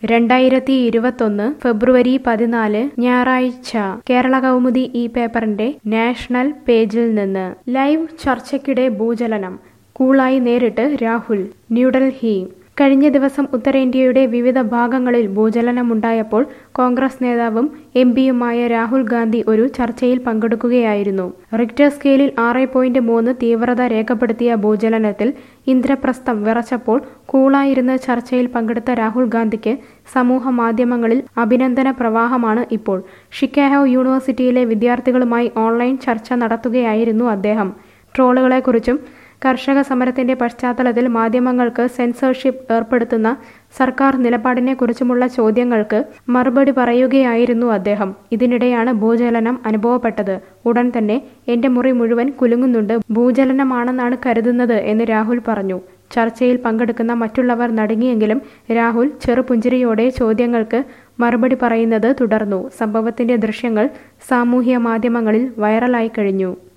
രണ്ടായിരത്തി ഇരുപത്തൊന്ന് ഫെബ്രുവരി പതിനാല് ഞായറാഴ്ച കേരള കൗമുദി ഈ പേപ്പറിന്റെ നാഷണൽ പേജിൽ നിന്ന് ലൈവ് ചർച്ചയ്ക്കിടെ ഭൂചലനം കൂളായി നേരിട്ട് രാഹുൽ ന്യൂഡൽഹി കഴിഞ്ഞ ദിവസം ഉത്തരേന്ത്യയുടെ വിവിധ ഭാഗങ്ങളിൽ ഭൂചലനമുണ്ടായപ്പോൾ കോൺഗ്രസ് നേതാവും എം പിയുമായ രാഹുൽ ഗാന്ധി ഒരു ചർച്ചയിൽ പങ്കെടുക്കുകയായിരുന്നു റിക്ടർ സ്കെയിലിൽ ആറ് പോയിന്റ് മൂന്ന് തീവ്രത രേഖപ്പെടുത്തിയ ഭൂചലനത്തിൽ ഇന്ദ്രപ്രസ്ഥം വിറച്ചപ്പോൾ കൂളായിരുന്ന ചർച്ചയിൽ പങ്കെടുത്ത രാഹുൽ ഗാന്ധിക്ക് സമൂഹ മാധ്യമങ്ങളിൽ അഭിനന്ദന പ്രവാഹമാണ് ഇപ്പോൾ ഷിക്കാഹോ യൂണിവേഴ്സിറ്റിയിലെ വിദ്യാർത്ഥികളുമായി ഓൺലൈൻ ചർച്ച നടത്തുകയായിരുന്നു അദ്ദേഹം ട്രോളുകളെക്കുറിച്ചും കർഷക സമരത്തിന്റെ പശ്ചാത്തലത്തിൽ മാധ്യമങ്ങൾക്ക് സെൻസർഷിപ്പ് ഏർപ്പെടുത്തുന്ന സർക്കാർ നിലപാടിനെക്കുറിച്ചുമുള്ള ചോദ്യങ്ങൾക്ക് മറുപടി പറയുകയായിരുന്നു അദ്ദേഹം ഇതിനിടെയാണ് ഭൂചലനം അനുഭവപ്പെട്ടത് ഉടൻ തന്നെ എന്റെ മുറി മുഴുവൻ കുലുങ്ങുന്നുണ്ട് ഭൂചലനമാണെന്നാണ് കരുതുന്നത് എന്ന് രാഹുൽ പറഞ്ഞു ചർച്ചയിൽ പങ്കെടുക്കുന്ന മറ്റുള്ളവർ നടുങ്ങിയെങ്കിലും രാഹുൽ ചെറുപുഞ്ചിരിയോടെ ചോദ്യങ്ങൾക്ക് മറുപടി പറയുന്നത് തുടർന്നു സംഭവത്തിന്റെ ദൃശ്യങ്ങൾ സാമൂഹ്യ മാധ്യമങ്ങളിൽ വൈറലായി കഴിഞ്ഞു